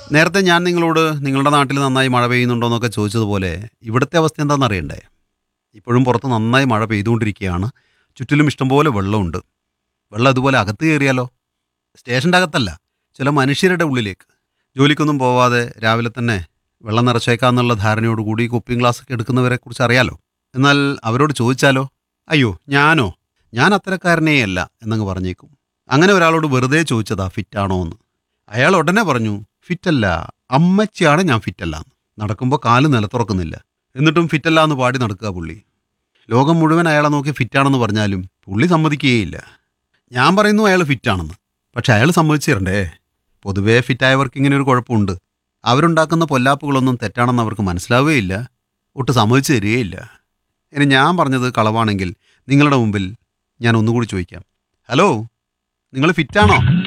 നേരത്തെ ഞാൻ നിങ്ങളോട് നിങ്ങളുടെ നാട്ടിൽ നന്നായി മഴ പെയ്യുന്നുണ്ടോ എന്നൊക്കെ ചോദിച്ചതുപോലെ ഇവിടുത്തെ അവസ്ഥ എന്താണെന്ന് അറിയണ്ടേ ഇപ്പോഴും പുറത്ത് നന്നായി മഴ പെയ്തുകൊണ്ടിരിക്കുകയാണ് ചുറ്റിലും ഇഷ്ടംപോലെ വെള്ളമുണ്ട് വെള്ളം ഇതുപോലെ അകത്ത് കയറിയാലോ സ്റ്റേഷൻ്റെ അകത്തല്ല ചില മനുഷ്യരുടെ ഉള്ളിലേക്ക് ജോലിക്കൊന്നും പോവാതെ രാവിലെ തന്നെ വെള്ളം നിറച്ചേക്കാന്നുള്ള ധാരണയോടുകൂടി കുപ്പിയും ഗ്ലാസ്സൊക്കെ എടുക്കുന്നവരെ കുറിച്ച് അറിയാലോ എന്നാൽ അവരോട് ചോദിച്ചാലോ അയ്യോ ഞാനോ ഞാൻ അത്തരക്കാരനേ അല്ല എന്നങ്ങ് പറഞ്ഞേക്കും അങ്ങനെ ഒരാളോട് വെറുതെ ചോദിച്ചതാ ഫിറ്റാണോ എന്ന് അയാൾ ഉടനെ പറഞ്ഞു ഫിറ്റല്ല അമ്മച്ചിയാണ് ഞാൻ ഫിറ്റല്ല എന്ന് നടക്കുമ്പോൾ കാല് നിലത്തുറക്കുന്നില്ല എന്നിട്ടും ഫിറ്റല്ല എന്ന് പാടി നടക്കുക പുള്ളി ലോകം മുഴുവൻ അയാളെ നോക്കി ഫിറ്റാണെന്ന് പറഞ്ഞാലും പുള്ളി സമ്മതിക്കുകയില്ല ഞാൻ പറയുന്നു അയാൾ ഫിറ്റാണെന്ന് പക്ഷെ അയാൾ സമ്മതിച്ചു തരണ്ടേ പൊതുവേ ഫിറ്റായവർക്ക് ഇങ്ങനെ ഒരു കുഴപ്പമുണ്ട് അവരുണ്ടാക്കുന്ന പൊല്ലാപ്പുകളൊന്നും തെറ്റാണെന്ന് അവർക്ക് മനസ്സിലാവുകയില്ല ഒട്ട് സമ്മതിച്ചു തരികയില്ല ഇനി ഞാൻ പറഞ്ഞത് കളവാണെങ്കിൽ നിങ്ങളുടെ മുമ്പിൽ ഞാൻ ഒന്നുകൂടി ചോദിക്കാം ഹലോ നിങ്ങൾ ഫിറ്റാണോ